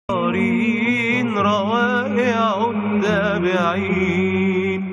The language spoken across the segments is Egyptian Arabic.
الدارين روائع التابعين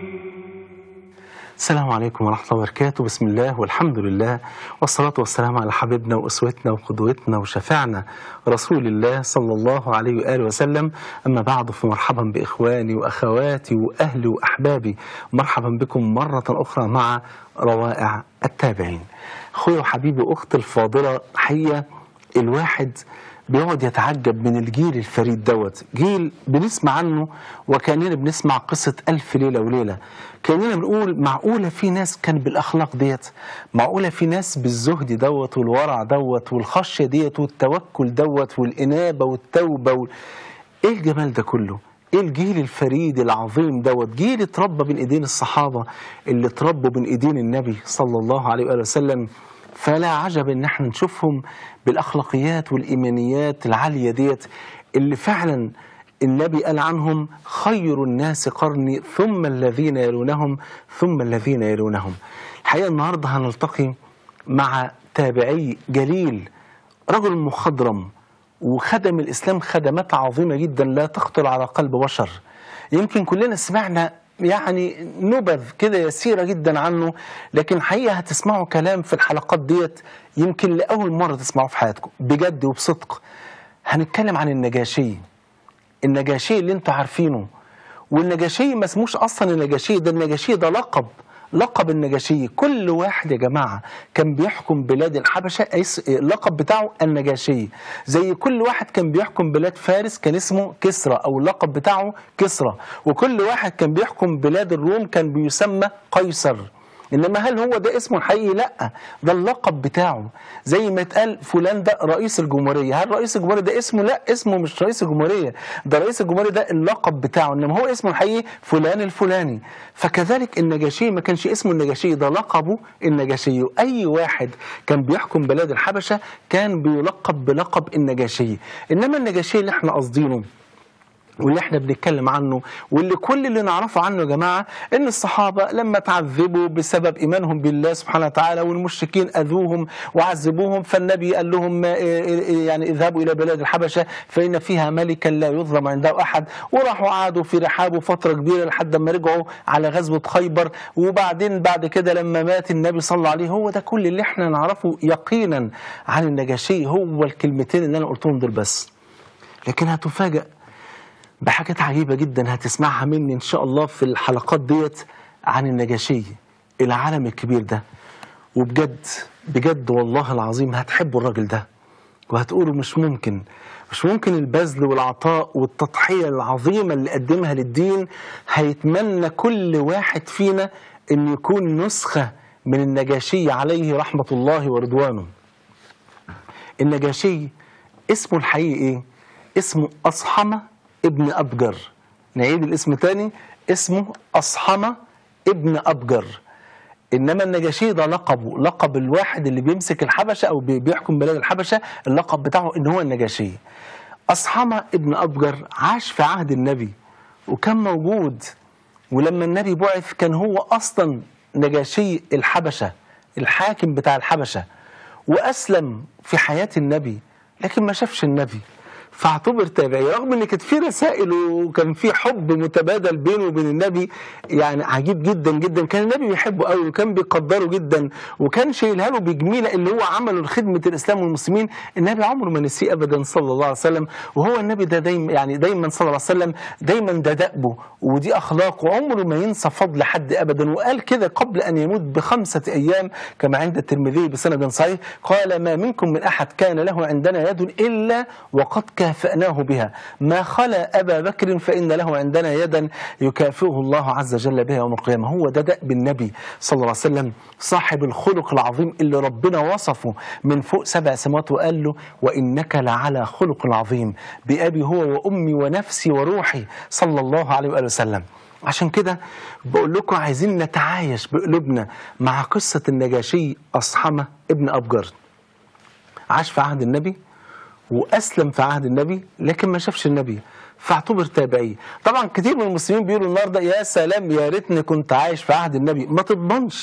السلام عليكم ورحمة الله وبركاته بسم الله والحمد لله والصلاة والسلام على حبيبنا وأسوتنا وقدوتنا وشفعنا رسول الله صلى الله عليه وآله وسلم أما بعد فمرحبا بإخواني وأخواتي وأهلي وأحبابي مرحبا بكم مرة أخرى مع روائع التابعين أخويا وحبيبي أختي الفاضلة حقيقة الواحد بيقعد يتعجب من الجيل الفريد دوت جيل بنسمع عنه وكاننا بنسمع قصة ألف ليلة وليلة كاننا بنقول معقولة في ناس كان بالأخلاق ديت معقولة في ناس بالزهد دوت والورع دوت والخشية ديت والتوكل دوت والإنابة والتوبة وال... إيه الجمال ده كله ايه الجيل الفريد العظيم دوت جيل اتربى بين ايدين الصحابه اللي اتربوا بين ايدين النبي صلى الله عليه واله وسلم فلا عجب ان احنا نشوفهم بالاخلاقيات والايمانيات العاليه ديت اللي فعلا النبي قال عنهم خير الناس قرني ثم الذين يلونهم ثم الذين يلونهم الحقيقه النهارده هنلتقي مع تابعي جليل رجل مخضرم وخدم الإسلام خدمات عظيمة جدا لا تخطر على قلب بشر يمكن كلنا سمعنا يعني نبذ كده يسيرة جدا عنه لكن حقيقة هتسمعوا كلام في الحلقات ديت يمكن لأول مرة تسمعوه في حياتكم بجد وبصدق هنتكلم عن النجاشي النجاشي اللي انتوا عارفينه والنجاشي ما اسموش اصلا النجاشي ده النجاشي ده لقب لقب النجاشي كل واحد يا جماعة كان بيحكم بلاد الحبشة اللقب بتاعه النجاشي زي كل واحد كان بيحكم بلاد فارس كان اسمه كسرى أو اللقب بتاعه كسرى وكل واحد كان بيحكم بلاد الروم كان بيسمى قيصر انما هل هو ده اسمه الحقيقي لا ده اللقب بتاعه زي ما اتقال فلان ده رئيس الجمهوريه هل رئيس الجمهوريه ده اسمه لا اسمه مش رئيس الجمهوريه ده رئيس الجمهوريه ده اللقب بتاعه انما هو اسمه الحقيقي فلان الفلاني فكذلك النجاشي ما كانش اسمه النجاشي ده لقبه النجاشي اي واحد كان بيحكم بلاد الحبشه كان بيلقب بلقب النجاشي انما النجاشي اللي احنا قاصدينه واللي احنا بنتكلم عنه واللي كل اللي نعرفه عنه يا جماعة ان الصحابة لما تعذبوا بسبب ايمانهم بالله سبحانه وتعالى والمشركين اذوهم وعذبوهم فالنبي قال لهم يعني اذهبوا الى بلاد الحبشة فان فيها ملكا لا يظلم عنده احد وراحوا قعدوا في رحابه فترة كبيرة لحد ما رجعوا على غزوة خيبر وبعدين بعد كده لما مات النبي صلى الله عليه هو ده كل اللي احنا نعرفه يقينا عن النجاشي هو الكلمتين اللي انا قلتهم دول بس لكن هتفاجئ بحاجات عجيبة جدا هتسمعها مني إن شاء الله في الحلقات ديت عن النجاشي العالم الكبير ده وبجد بجد والله العظيم هتحبوا الراجل ده وهتقولوا مش ممكن مش ممكن البذل والعطاء والتضحية العظيمة اللي قدمها للدين هيتمنى كل واحد فينا أن يكون نسخة من النجاشي عليه رحمة الله ورضوانه النجاشي اسمه الحقيقي ايه؟ اسمه أصحمة ابن أبجر نعيد الاسم تاني اسمه أصحمة ابن أبجر إنما النجاشي ده لقبه لقب الواحد اللي بيمسك الحبشة أو بيحكم بلاد الحبشة اللقب بتاعه إن هو النجاشي أصحمة ابن أبجر عاش في عهد النبي وكان موجود ولما النبي بعث كان هو أصلا نجاشي الحبشة الحاكم بتاع الحبشة وأسلم في حياة النبي لكن ما شافش النبي فاعتبر تابعي رغم ان كانت في رسائل وكان في حب متبادل بينه وبين النبي يعني عجيب جدا جدا كان النبي بيحبه قوي وكان بيقدره جدا وكان شايلها له بجميله اللي هو عمله لخدمه الاسلام والمسلمين النبي عمره ما نسيه ابدا صلى الله عليه وسلم وهو النبي ده دايما يعني دايما صلى الله عليه وسلم دايما ده دأبه ودي اخلاقه عمره ما ينسى فضل حد ابدا وقال كده قبل ان يموت بخمسه ايام كما عند الترمذي بسند صحيح قال ما منكم من احد كان له عندنا يد الا وقد كان كافأناه بها ما خلا أبا بكر فإن له عندنا يدا يكافئه الله عز وجل بها يوم القيامة هو ده دأب النبي صلى الله عليه وسلم صاحب الخلق العظيم اللي ربنا وصفه من فوق سبع سماوات وقال له وإنك لعلى خلق عظيم بأبي هو وأمي ونفسي وروحي صلى الله عليه وآله وسلم عشان كده بقول لكم عايزين نتعايش بقلوبنا مع قصة النجاشي أصحمة ابن أبجر عاش في عهد النبي واسلم في عهد النبي لكن ما شافش النبي فاعتبر تابعي طبعا كتير من المسلمين بيقولوا النهارده يا سلام يا ريتني كنت عايش في عهد النبي ما تضمنش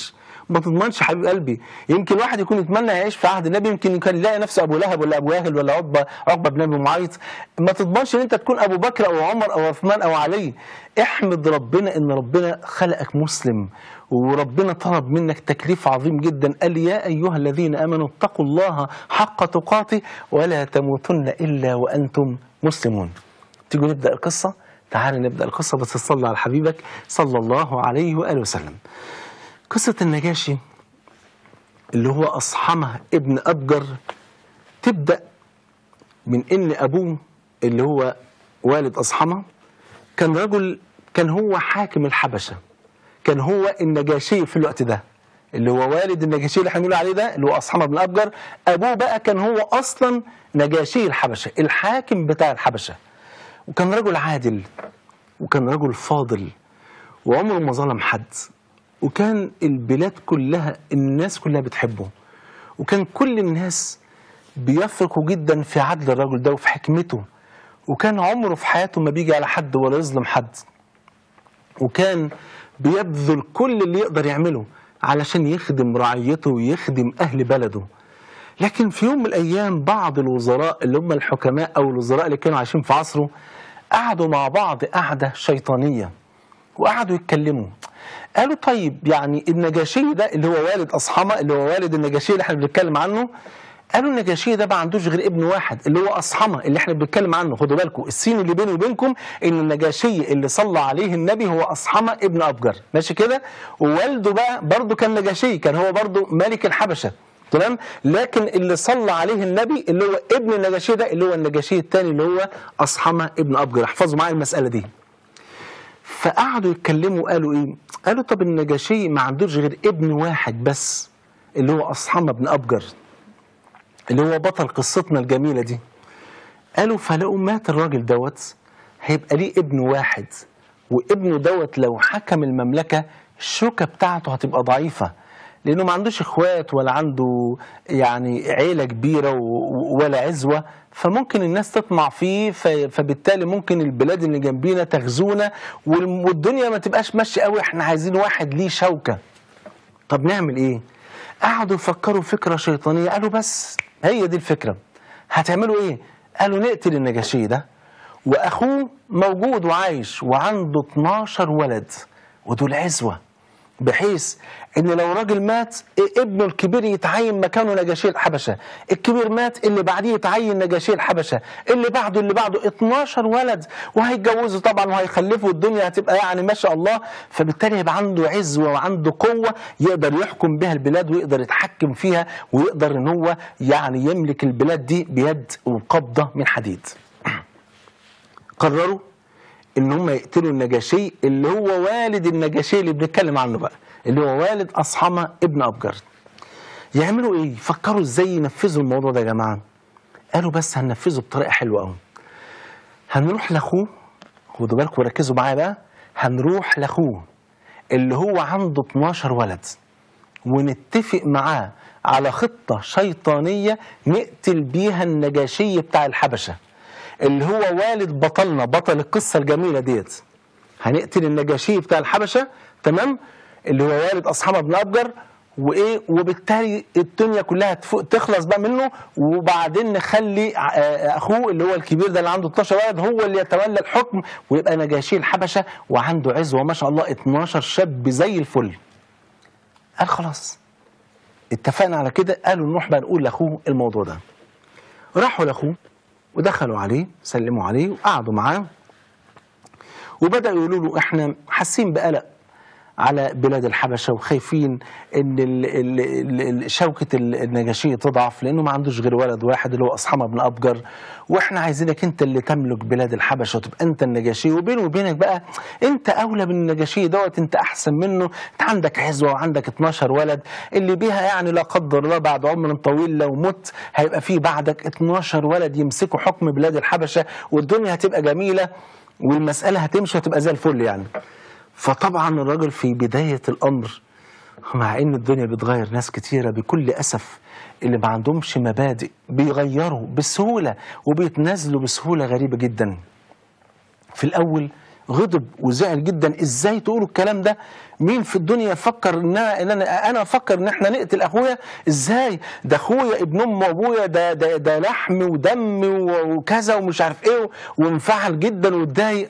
ما تضمنش حبيب قلبي يمكن واحد يكون يتمنى يعيش في عهد النبي يمكن كان يلاقي نفسه ابو لهب ولا ابو جهل ولا عقبه عقبه بن ابي معيط ما تضمنش ان انت تكون ابو بكر او عمر او عثمان او علي احمد ربنا ان ربنا خلقك مسلم وربنا طلب منك تكليف عظيم جدا قال يا ايها الذين امنوا اتقوا الله حق تقاته ولا تموتن الا وانتم مسلمون تيجوا نبدا القصه تعال نبدا القصه بس تصلي على حبيبك صلى الله عليه واله وسلم قصه النجاشي اللي هو اصحمه ابن ابجر تبدا من ان ابوه اللي هو والد اصحمه كان رجل كان هو حاكم الحبشه كان هو النجاشي في الوقت ده اللي هو والد النجاشي اللي احنا بنقول عليه ده اللي هو اصحمه بن ابجر ابوه بقى كان هو اصلا نجاشي الحبشه الحاكم بتاع الحبشه وكان رجل عادل وكان رجل فاضل وعمره ما ظلم حد وكان البلاد كلها الناس كلها بتحبه وكان كل الناس بيثقوا جدا في عدل الرجل ده وفي حكمته وكان عمره في حياته ما بيجي على حد ولا يظلم حد وكان بيبذل كل اللي يقدر يعمله علشان يخدم رعيته ويخدم أهل بلده لكن في يوم من الأيام بعض الوزراء اللي هم الحكماء أو الوزراء اللي كانوا عايشين في عصره قعدوا مع بعض قعدة شيطانية وقعدوا يتكلموا قالوا طيب يعني النجاشي ده اللي هو والد أصحمة اللي هو والد النجاشي اللي احنا بنتكلم عنه قالوا النجاشي ده ما عندوش غير ابن واحد اللي هو أصحمة اللي احنا بنتكلم عنه خدوا بالكم السين اللي بيني وبينكم ان النجاشي اللي صلى عليه النبي هو أصحمة ابن أبجر ماشي كده ووالده بقى برضه كان نجاشي كان هو برضه ملك الحبشة تمام لكن اللي صلى عليه النبي اللي هو ابن النجاشي ده اللي هو النجاشي الثاني اللي هو أصحمة ابن أبجر احفظوا معايا المسألة دي فقعدوا يتكلموا قالوا ايه قالوا طب النجاشي ما عندوش غير ابن واحد بس اللي هو أصحمة بن أبجر اللي هو بطل قصتنا الجميلة دي قالوا فلقوا مات الراجل دوت هيبقى ليه ابن واحد وابنه دوت لو حكم المملكة الشوكة بتاعته هتبقى ضعيفة لأنه ما عندوش إخوات ولا عنده يعني عيلة كبيرة و- ولا عزوة فممكن الناس تطمع فيه ف- فبالتالي ممكن البلاد اللي جنبينا تغزونا والم- والدنيا ما تبقاش ماشية قوي احنا عايزين واحد ليه شوكة طب نعمل ايه قعدوا يفكروا فكرة شيطانية قالوا بس هي دي الفكرة هتعملوا ايه قالوا نقتل النجاشي ده واخوه موجود وعايش وعنده 12 ولد ودول عزوة بحيث ان لو راجل مات ابنه الكبير يتعين مكانه نجاشي الحبشه الكبير مات اللي بعديه يتعين نجاشي الحبشه اللي بعده اللي بعده 12 ولد وهيتجوزوا طبعا وهيخلفوا الدنيا هتبقى يعني ما شاء الله فبالتالي يبقى عنده عزوه وعنده قوه يقدر يحكم بها البلاد ويقدر يتحكم فيها ويقدر ان هو يعني يملك البلاد دي بيد وقبضه من حديد قرروا ان هم يقتلوا النجاشي اللي هو والد النجاشي اللي بنتكلم عنه بقى اللي هو والد اصحمه ابن ابجر يعملوا ايه فكروا ازاي ينفذوا الموضوع ده يا جماعه قالوا بس هننفذه بطريقه حلوه قوي هنروح لاخوه خدوا بالكم وركزوا معايا بقى هنروح لاخوه اللي هو عنده 12 ولد ونتفق معاه على خطة شيطانية نقتل بيها النجاشي بتاع الحبشة اللي هو والد بطلنا بطل القصة الجميلة ديت هنقتل النجاشي بتاع الحبشة تمام اللي هو والد أصحاب بن أبجر وايه وبالتالي الدنيا كلها تفوق تخلص بقى منه وبعدين نخلي ع- آه اخوه اللي هو الكبير ده اللي عنده 12 ولد هو اللي يتولى الحكم ويبقى نجاشي الحبشه وعنده عزوه ما شاء الله 12 شاب زي الفل. قال خلاص اتفقنا على كده قالوا نروح بقى نقول لاخوه الموضوع ده. راحوا لاخوه ودخلوا عليه سلموا عليه وقعدوا معاه وبداوا يقولوا له احنا حاسين بقلق على بلاد الحبشه وخايفين ان ال ال ال ال شوكه ال- النجاشيه تضعف لانه ما عندوش غير ولد واحد اللي هو اصحمه بن ابجر واحنا عايزينك انت اللي تملك بلاد الحبشه وتبقى انت النجاشي وبيني وبينك بقى انت اولى بالنجاشي دوت انت احسن منه انت عندك عزوه وعندك 12 ولد اللي بيها يعني لا قدر الله بعد عمر طويل لو مت هيبقى في بعدك 12 ولد يمسكوا حكم بلاد الحبشه والدنيا هتبقى جميله والمساله هتمشي وتبقى زي الفل يعني فطبعا الراجل في بداية الأمر مع إن الدنيا بتغير ناس كتيرة بكل أسف اللي ما عندهمش مبادئ بيغيروا بسهولة وبيتنازلوا بسهولة غريبة جدا في الأول غضب وزعل جدا ازاي تقولوا الكلام ده مين في الدنيا يفكر ان انا ان انا انا افكر ان احنا نقتل اخويا ازاي ده اخويا ابن ام وابويا ده ده ده لحم ودم وكذا ومش عارف ايه وانفعل جدا واتضايق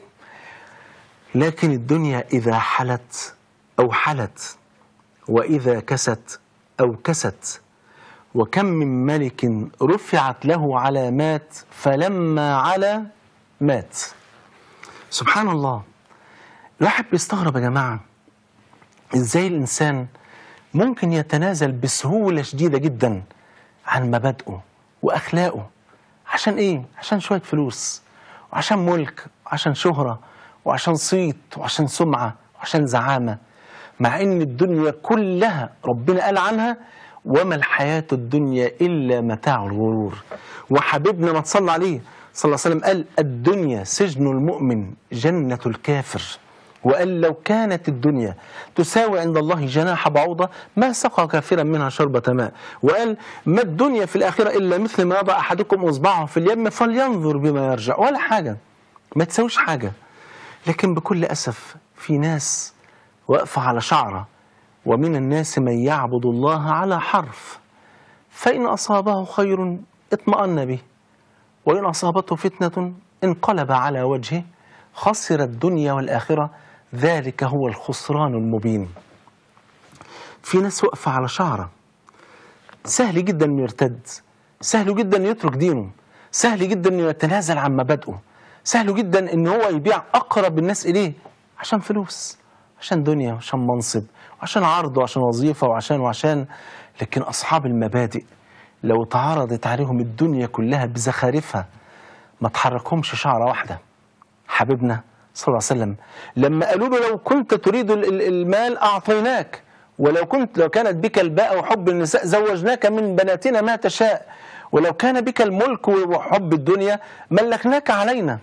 لكن الدنيا اذا حلت او حلت واذا كست او كست وكم من ملك رفعت له علامات فلما علا مات سبحان الله الواحد بيستغرب يا جماعة ازاي الإنسان ممكن يتنازل بسهولة شديدة جدا عن مبادئه وأخلاقه عشان إيه؟ عشان شوية فلوس وعشان ملك وعشان شهرة وعشان صيت وعشان سمعة وعشان زعامة مع إن الدنيا كلها ربنا قال عنها وما الحياة الدنيا إلا متاع الغرور وحبيبنا ما تصلى عليه صلى الله عليه وسلم قال الدنيا سجن المؤمن جنة الكافر وقال لو كانت الدنيا تساوي عند الله جناح بعوضة ما سقى كافرا منها شربة ماء وقال ما الدنيا في الآخرة إلا مثل ما يضع أحدكم إصبعه في اليم فلينظر بما يرجع ولا حاجة ما تساويش حاجة لكن بكل أسف في ناس واقفة على شعرة ومن الناس من يعبد الله على حرف فإن أصابه خير اطمأن به وإن أصابته فتنة انقلب على وجهه خسر الدنيا والآخرة ذلك هو الخسران المبين في ناس واقفة على شعرة سهل جدا انه يرتد سهل جدا انه يترك دينه سهل جدا انه يتنازل عن مبادئه سهل جدا ان هو يبيع اقرب الناس اليه عشان فلوس عشان دنيا وعشان منصب وعشان عرض وعشان وظيفة وعشان وعشان لكن أصحاب المبادئ لو تعرضت عليهم الدنيا كلها بزخارفها ما تحركهمش شعرة واحدة حبيبنا صلى الله عليه وسلم لما قالوا له لو كنت تريد ال- ال- المال أعطيناك ولو كنت لو كانت بك الباء وحب النساء زوجناك من بناتنا ما تشاء ولو كان بك الملك وحب الدنيا ملكناك علينا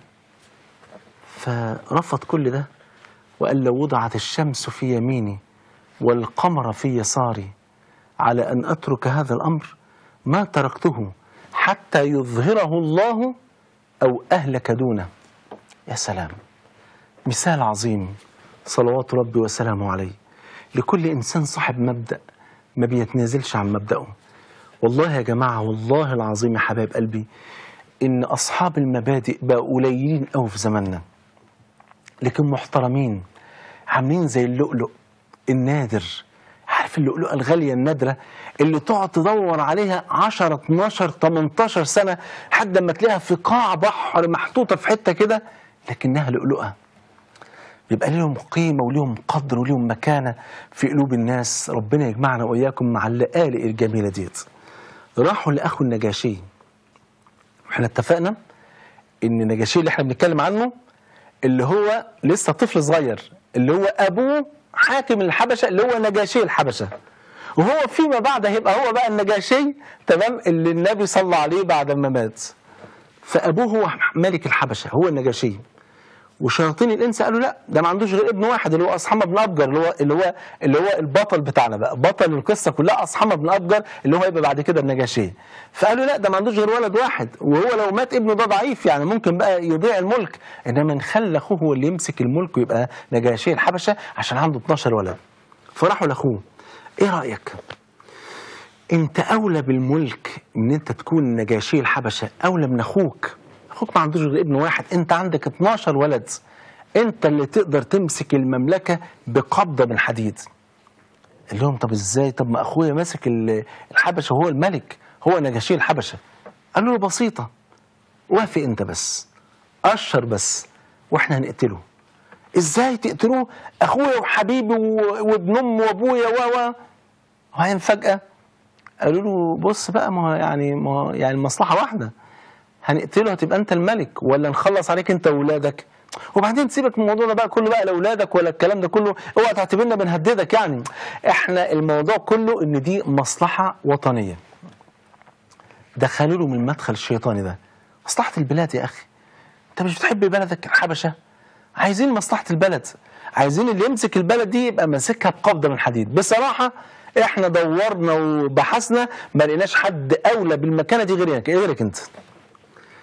فرفض كل ده وقال لو وضعت الشمس في يميني والقمر في يساري على أن أترك هذا الأمر ما تركته حتى يظهره الله أو أهلك دونه يا سلام مثال عظيم صلوات ربي وسلامه عليه لكل إنسان صاحب مبدأ ما بيتنازلش عن مبدأه والله يا جماعة والله العظيم يا حبايب قلبي إن أصحاب المبادئ بقوا قليلين أوي في زماننا لكن محترمين عاملين زي اللؤلؤ النادر عارف اللؤلؤة الغالية النادرة اللي تقعد تدور عليها 10 12 18 سنة لحد ما تلاقيها في قاع بحر محطوطة في حتة كده لكنها لؤلؤة يبقى لهم قيمة ولهم قدر ولهم مكانة في قلوب الناس ربنا يجمعنا وإياكم مع اللآلئ الجميلة ديت راحوا لأخو النجاشي احنا اتفقنا ان النجاشي اللي احنا بنتكلم عنه اللي هو لسه طفل صغير اللي هو ابوه حاكم الحبشه اللي هو نجاشي الحبشه وهو فيما بعد هيبقى هو بقى النجاشي تمام اللي النبي صلى عليه بعد ما مات فابوه هو ملك الحبشه هو النجاشي وشياطين الانس قالوا لا ده ما عندوش غير ابن واحد اللي هو اصحاب بن ابجر اللي هو اللي هو اللي هو البطل بتاعنا بقى بطل القصه كلها اصحاب بن ابجر اللي هو يبقى بعد كده النجاشي فقالوا لا ده ما عندوش غير ولد واحد وهو لو مات ابنه ده ضعيف يعني ممكن بقى يضيع الملك انما نخلي اخوه هو اللي يمسك الملك ويبقى نجاشي الحبشه عشان عنده 12 ولد فراحوا لاخوه ايه رايك انت اولى بالملك ان انت تكون نجاشي الحبشه اولى من اخوك اخوك ما عندوش غير ابن واحد انت عندك 12 ولد انت اللي تقدر تمسك المملكه بقبضه من حديد قال لهم طب ازاي طب ما اخويا ماسك ال- الحبشه وهو الملك هو نجاشي الحبشه قالوا له بسيطه وافق انت بس اشر بس واحنا هنقتله ازاي تقتلوه اخويا وحبيبي و- وابن امي وابويا و و وبعدين فجاه قالوا له بص بقى ما هو يعني ما هو يعني المصلحه واحده هنقتله هتبقى انت الملك ولا نخلص عليك انت واولادك وبعدين سيبك من الموضوع ده بقى كله بقى لاولادك ولا الكلام ده كله اوعى تعتبرنا بنهددك يعني احنا الموضوع كله ان دي مصلحه وطنيه دخلوا له من المدخل الشيطاني ده مصلحه البلاد يا اخي انت مش بتحب بلدك الحبشه عايزين مصلحه البلد عايزين اللي يمسك البلد دي يبقى ماسكها بقبضه من حديد بصراحه احنا دورنا وبحثنا ما لقيناش حد اولى بالمكانه دي غيرك غيرك انت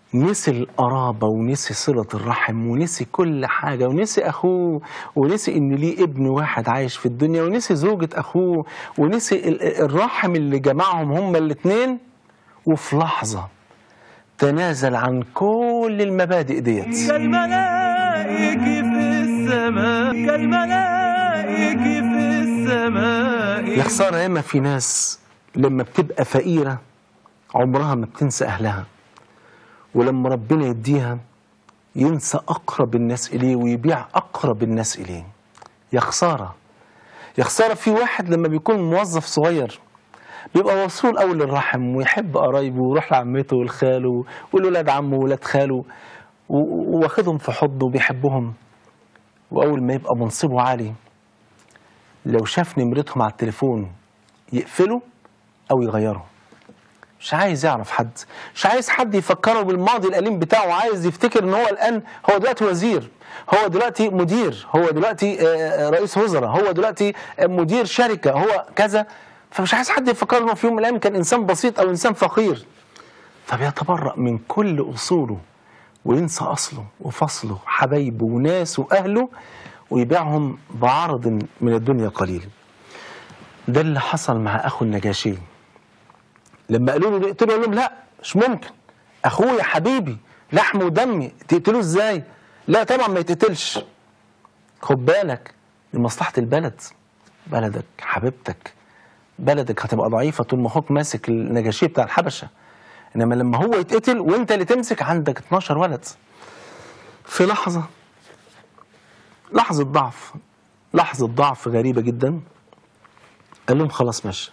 نسي القرابة ونسي صلة الرحم ونسي كل حاجة ونسي أخوه ونسي إن ليه ابن واحد عايش في الدنيا ونسي زوجة أخوه ونسي ال- ال- الرحم اللي جمعهم هما الاتنين وفي لحظة تنازل عن كل المبادئ ديت كالملائك في السماء كالملائك في السماء يا خسارة ياما في ناس لما بتبقى فقيرة عمرها ما بتنسى أهلها ولما ربنا يديها ينسى أقرب الناس إليه ويبيع أقرب الناس إليه يا خسارة يا خسارة في واحد لما بيكون موظف صغير بيبقى وصول أول للرحم ويحب قرايبه ويروح لعمته ولخاله ولولاد عمه وولاد خاله و- و- واخدهم في حضنه وبيحبهم وأول ما يبقى منصبه عالي لو شاف نمرتهم على التليفون يقفله أو يغيره مش عايز يعرف حد مش عايز حد يفكره بالماضي الأليم بتاعه عايز يفتكر ان هو الآن هو دلوقتي وزير هو دلوقتي مدير هو دلوقتي آه، آه، رئيس وزراء هو دلوقتي آه، مدير شركة هو كذا فمش عايز حد يفكره انه في يوم من الأيام كان إنسان بسيط أو إنسان فقير فبيتبرأ من كل أصوله وينسى أصله وفصله حبايبه وناسه وأهله ويبيعهم بعرض من الدنيا قليل ده اللي حصل مع أخو النجاشي لما قالوا له نقتله قال لهم لا مش ممكن أخويا حبيبي لحم ودمي تقتلوه إزاي لا طبعا ما يتقتلش خد بالك لمصلحة البلد بلدك حبيبتك بلدك هتبقى ضعيفة طول ما أخوك ماسك النجاشي بتاع الحبشة إنما لما هو يتقتل وأنت اللي تمسك عندك 12 ولد في لحظة لحظة ضعف لحظة ضعف غريبة جدا قال لهم خلاص ماشي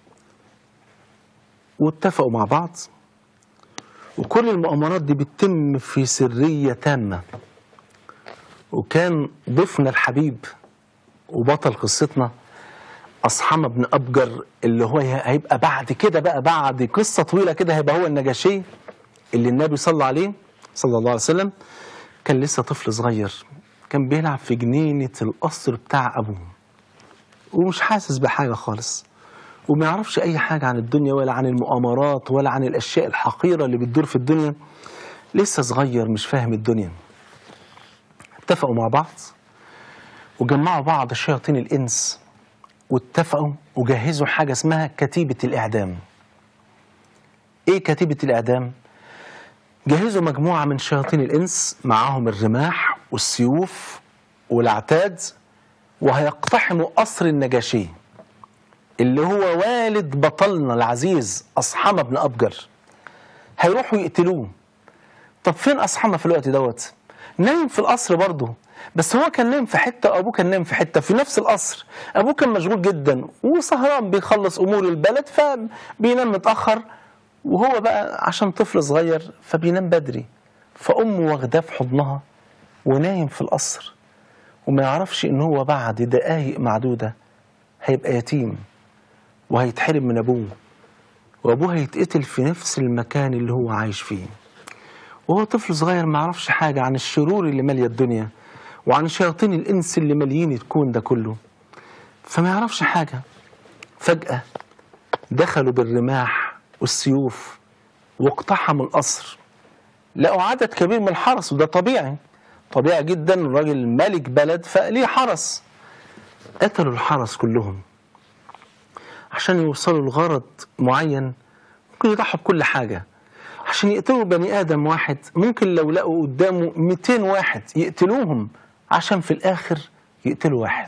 واتفقوا مع بعض وكل المؤامرات دي بتتم في سرية تامة وكان ضيفنا الحبيب وبطل قصتنا أصحمة بن أبجر اللي هو هيبقى بعد كده بقى بعد قصة طويلة كده هيبقى هو النجاشي اللي النبي صلى عليه صلى الله عليه وسلم كان لسه طفل صغير كان بيلعب في جنينة القصر بتاع أبوه ومش حاسس بحاجة خالص وما يعرفش أي حاجة عن الدنيا ولا عن المؤامرات ولا عن الأشياء الحقيرة اللي بتدور في الدنيا لسه صغير مش فاهم الدنيا اتفقوا مع بعض وجمعوا بعض شياطين الإنس واتفقوا وجهزوا حاجة اسمها كتيبة الإعدام إيه كتيبة الإعدام؟ جهزوا مجموعة من شياطين الإنس معاهم الرماح والسيوف والعتاد وهيقتحموا قصر النجاشي اللي هو والد بطلنا العزيز أصحمة بن أبجر هيروحوا يقتلوه طب فين أصحمة في الوقت دوت نايم في القصر برضه بس هو كان نايم في حتة وأبوه كان نايم في حتة في نفس القصر أبوه كان مشغول جدا وسهران بيخلص أمور البلد فبينام متأخر وهو بقى عشان طفل صغير فبينام بدري فأمه واخداه في حضنها ونايم في القصر وما يعرفش إن هو بعد دقايق معدودة هيبقى يتيم وهيتحرم من أبوه وأبوه هيتقتل في نفس المكان اللي هو عايش فيه وهو طفل صغير ما يعرفش حاجة عن الشرور اللي مالية الدنيا وعن شياطين الإنس اللي ماليين الكون ده كله فما يعرفش حاجة فجأة دخلوا بالرماح والسيوف واقتحموا القصر لقوا عدد كبير من الحرس وده طبيعي طبيعي جدا الراجل ملك بلد فليه حرس قتلوا الحرس كلهم عشان يوصلوا لغرض معين ممكن يضحوا بكل حاجة عشان يقتلوا بني آدم واحد ممكن لو لقوا قدامه 200 واحد يقتلوهم عشان في الآخر يقتلوا واحد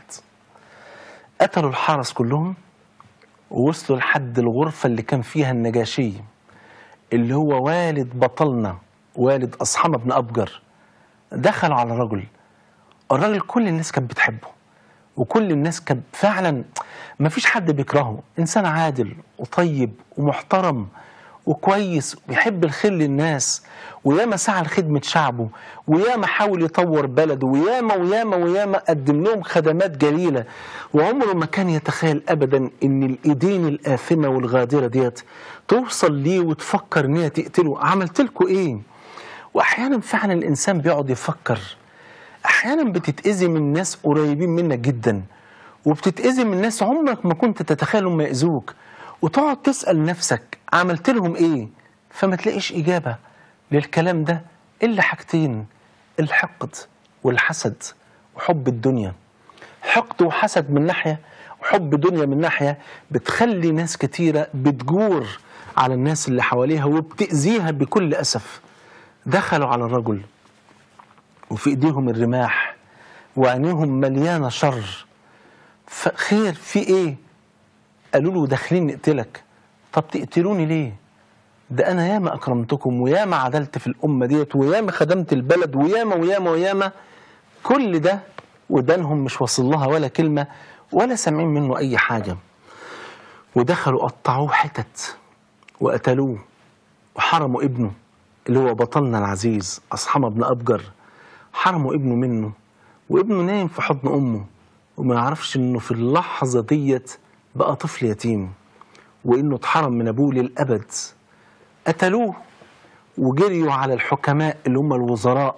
قتلوا الحرس كلهم ووصلوا لحد الغرفة اللي كان فيها النجاشي اللي هو والد بطلنا والد أصحمة بن أبجر دخلوا على الرجل الراجل كل الناس كانت بتحبه وكل الناس كانت فعلا ما فيش حد بيكرهه إنسان عادل وطيب ومحترم وكويس وبيحب الخير للناس وياما سعى لخدمة شعبه وياما حاول يطور بلده وياما وياما وياما قدم لهم خدمات جليلة وعمره ما كان يتخيل أبدا إن الإيدين الآثمة والغادرة ديت توصل ليه وتفكر إن هي تقتله عملت لكم إيه؟ وأحيانا فعلا الإنسان بيقعد يفكر أحيانا بتتأذي من ناس قريبين منك جدا وبتتأذي من ناس عمرك ما كنت تتخيل هم يأذوك وتقعد تسأل نفسك عملت لهم ايه فما تلاقيش إجابة للكلام ده إلا حاجتين الحقد والحسد وحب الدنيا حقد وحسد من ناحية وحب دنيا من ناحية بتخلي ناس كتيرة بتجور على الناس اللي حواليها وبتأذيها بكل أسف دخلوا على الرجل وفي ايديهم الرماح وعينيهم مليانة شر فخير في ايه قالوا له داخلين نقتلك طب تقتلوني ليه ده انا ياما اكرمتكم وياما عدلت في الامه ديت وياما خدمت البلد وياما وياما وياما كل ده ودانهم مش واصل لها ولا كلمه ولا سامعين منه اي حاجه ودخلوا قطعوه حتت وقتلوه وحرموا ابنه اللي هو بطلنا العزيز أصحمة بن أبجر حرموا ابنه منه وابنه نايم في حضن أمه وما يعرفش إنه في اللحظة ديت بقى طفل يتيم وإنه اتحرم من أبوه للأبد قتلوه وجريوا على الحكماء اللي هم الوزراء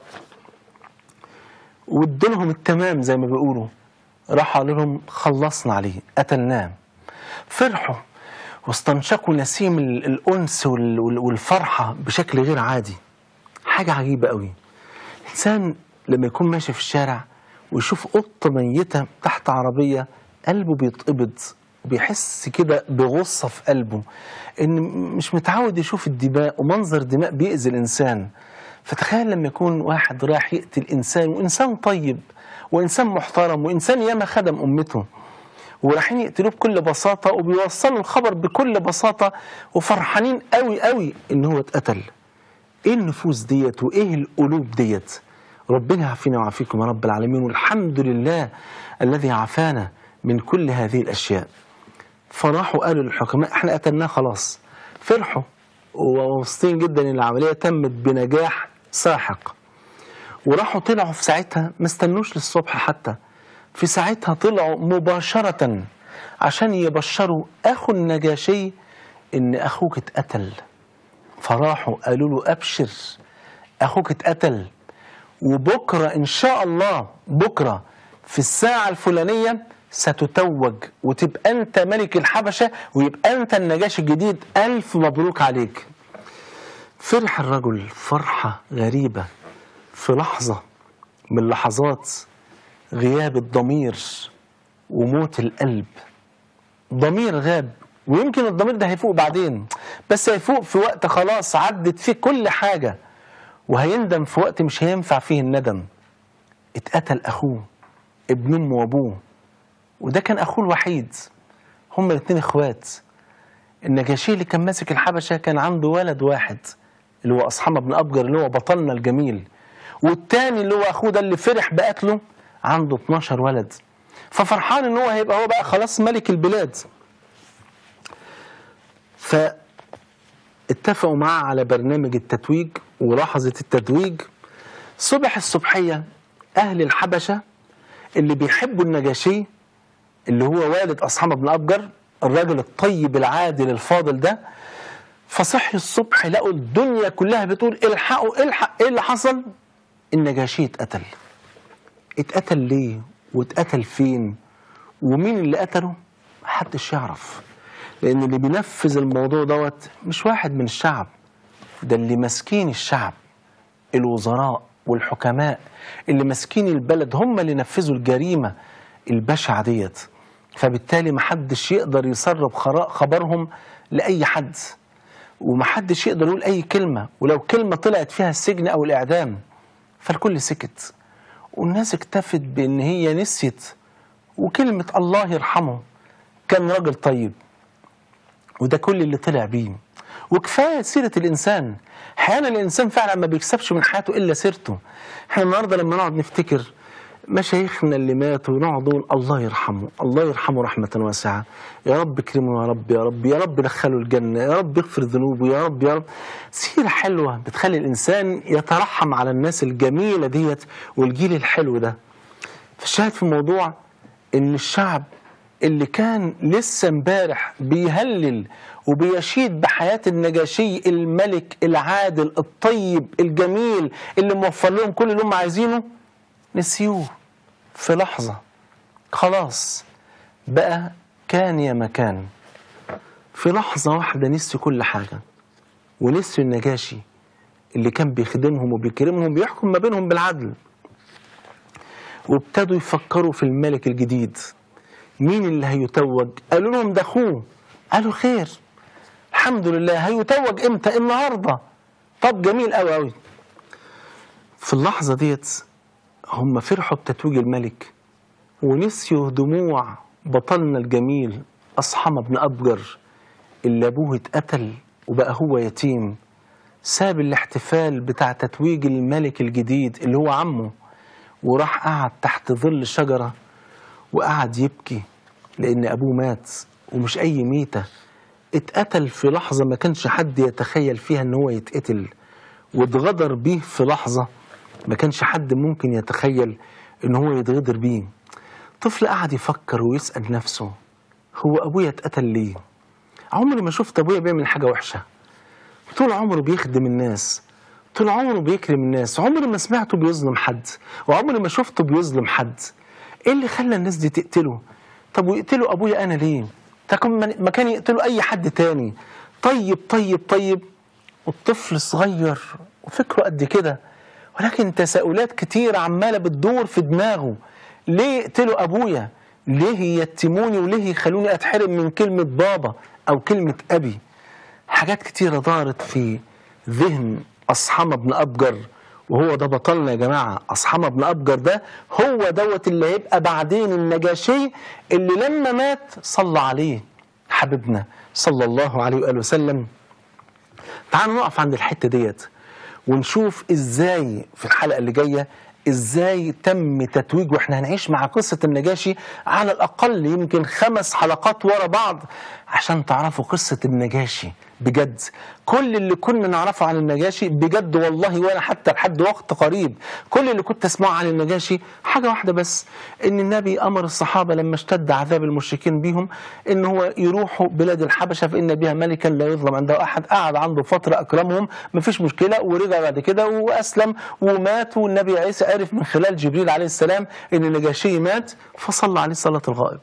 وادولهم التمام زي ما بيقولوا راحوا قالوا لهم خلصنا عليه قتلناه فرحوا واستنشقوا نسيم ال- الأنس وال- وال- والفرحة بشكل غير عادي حاجة عجيبة قوي الإنسان لما يكون ماشي في الشارع ويشوف قطة ميتة تحت عربية قلبه بيتقبض بيحس كده بغصة في قلبه إن مش متعود يشوف الدماء ومنظر دماء بيأذي الإنسان فتخيل لما يكون واحد راح يقتل إنسان وإنسان طيب وإنسان محترم وإنسان ياما خدم أمته ورايحين يقتلوه بكل بساطة وبيوصلوا الخبر بكل بساطة وفرحانين قوي قوي إن هو اتقتل إيه النفوس ديت وإيه القلوب ديت ربنا يعافينا ويعافيكم يا رب العالمين والحمد لله الذي عافانا من كل هذه الأشياء فراحوا قالوا للحكماء احنا قتلناه خلاص فرحوا ومبسوطين جدا ان العمليه تمت بنجاح ساحق وراحوا طلعوا في ساعتها ما استنوش للصبح حتى في ساعتها طلعوا مباشرة عشان يبشروا أخو النجاشي إن أخوك اتقتل فراحوا قالوا له أبشر أخوك اتقتل وبكرة إن شاء الله بكرة في الساعة الفلانية ستتوج وتبقى أنت ملك الحبشة ويبقى أنت النجاشي الجديد ألف مبروك عليك فرح الرجل فرحة غريبة في لحظة من لحظات غياب الضمير وموت القلب ضمير غاب ويمكن الضمير ده هيفوق بعدين بس هيفوق في وقت خلاص عدت فيه كل حاجة وهيندم في وقت مش هينفع فيه الندم اتقتل أخوه ابن أمه وأبوه وده كان أخوه الوحيد هما الاتنين إخوات النجاشي اللي كان ماسك الحبشة كان عنده ولد واحد اللي هو أصحمة بن أبجر اللي هو بطلنا الجميل والتاني اللي هو أخوه ده اللي فرح بقتله عنده 12 ولد ففرحان ان هو هيبقى هو بقى خلاص ملك البلاد فاتفقوا معاه على برنامج التتويج ولحظة التتويج صبح الصبحية أهل الحبشة اللي بيحبوا النجاشي اللي هو والد أصحاب بن أبجر الراجل الطيب العادل الفاضل ده فصحي الصبح لقوا الدنيا كلها بتقول الحقوا الحق ايه اللي حصل النجاشي اتقتل اتقتل ليه واتقتل فين ومين اللي قتله محدش يعرف لان اللي بينفذ الموضوع دوت مش واحد من الشعب ده اللي ماسكين الشعب الوزراء والحكماء اللي ماسكين البلد هم اللي نفذوا الجريمة البشعة ديت فبالتالي محدش يقدر يسرب خراء خبرهم لأي حد ومحدش يقدر يقول أي كلمة ولو كلمة طلعت فيها السجن أو الإعدام فالكل سكت والناس اكتفت بأن هي نسيت وكلمة الله يرحمه كان راجل طيب وده كل اللي طلع بيه وكفايه سيره الانسان احيانا الانسان فعلا ما بيكسبش من حياته الا سيرته احنا النهارده لما نقعد نفتكر مشايخنا اللي ماتوا ونقعد نقول الله يرحمه الله يرحمه رحمة واسعة يا رب اكرمه يا رب يا رب يا رب دخله الجنة يا رب اغفر ذنوبه يا رب يا رب سيرة حلوة بتخلي الإنسان يترحم على الناس الجميلة ديت والجيل الحلو ده فالشاهد في الموضوع إن الشعب اللي كان لسه امبارح بيهلل وبيشيد بحياة النجاشي الملك العادل الطيب الجميل اللي موفر لهم كل اللي هم عايزينه نسيوه في لحظة خلاص بقى كان يا مكان في لحظة واحدة نسيوا كل حاجة ونسيوا النجاشي اللي كان بيخدمهم وبيكرمهم بيحكم ما بينهم بالعدل وابتدوا يفكروا في الملك الجديد مين اللي هيتوج قالوا لهم ده اخوه قالوا خير الحمد لله هيتوج امتى النهارده طب جميل قوي قوي في اللحظه ديت هم فرحوا بتتويج الملك ونسيوا دموع بطلنا الجميل أصحم بن أبجر اللي أبوه اتقتل وبقى هو يتيم ساب الاحتفال بتاع تتويج الملك الجديد اللي هو عمه وراح قعد تحت ظل شجرة وقعد يبكي لأن أبوه مات ومش أي ميتة اتقتل في لحظة ما كانش حد يتخيل فيها إن هو يتقتل واتغدر بيه في لحظة ما كانش حد ممكن يتخيل إن هو يتغدر بيه طفل قعد يفكر ويسأل نفسه هو أبويا اتقتل ليه؟ عمري ما شفت أبويا بيعمل حاجة وحشة طول عمره بيخدم الناس طول عمره بيكرم الناس عمري ما سمعته بيظلم حد وعمري ما شفته بيظلم حد ايه اللي خلى الناس دي تقتله طب ويقتلوا ابويا انا ليه ده كان من- ما كان يقتلوا اي حد تاني طيب طيب طيب والطفل صغير وفكره قد كده ولكن تساؤلات كتير عمالة بتدور في دماغه ليه يقتلوا أبويا ليه يتموني وليه يخلوني أتحرم من كلمة بابا أو كلمة أبي حاجات كتيرة دارت في ذهن أصحم بن أبجر وهو ده بطلنا يا جماعة أصحم بن أبجر ده هو دوت اللي هيبقى بعدين النجاشي اللي لما مات صلى عليه حبيبنا صلى الله عليه وآله وسلم تعالوا نقف عند الحتة ديت ونشوف ازاي في الحلقة اللي جاية ازاي تم تتويج واحنا هنعيش مع قصة النجاشي على الاقل يمكن خمس حلقات ورا بعض عشان تعرفوا قصة النجاشي بجد كل اللي كنا نعرفه عن النجاشي بجد والله وانا حتى لحد وقت قريب كل اللي كنت اسمعه عن النجاشي حاجة واحدة بس ان النبي امر الصحابة لما اشتد عذاب المشركين بيهم ان هو يروحوا بلاد الحبشة فان بها ملكا لا يظلم عنده احد قعد عنده فترة اكرمهم مفيش مشكلة ورجع بعد كده واسلم ومات والنبي عيسى عرف من خلال جبريل عليه السلام ان النجاشي مات فصلى عليه صلاة الغائب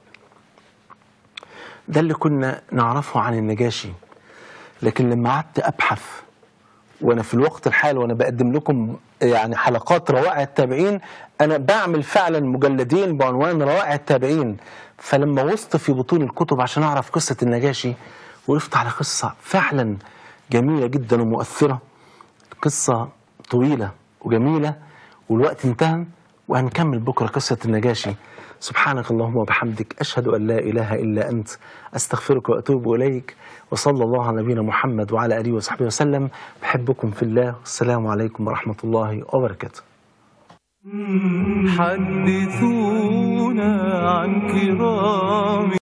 ده اللي كنا نعرفه عن النجاشي لكن لما قعدت ابحث وانا في الوقت الحالي وانا بقدم لكم يعني حلقات روائع التابعين انا بعمل فعلا مجلدين بعنوان روائع التابعين فلما وصلت في بطون الكتب عشان اعرف قصه النجاشي وقفت على قصه فعلا جميله جدا ومؤثره قصه طويله وجميله والوقت انتهى وهنكمل بكره قصه النجاشي سبحانك اللهم وبحمدك اشهد ان لا اله الا انت استغفرك واتوب اليك وصلى الله على نبينا محمد وعلى اله وصحبه وسلم بحبكم في الله والسلام عليكم ورحمه الله وبركاته حدثونا عن كرام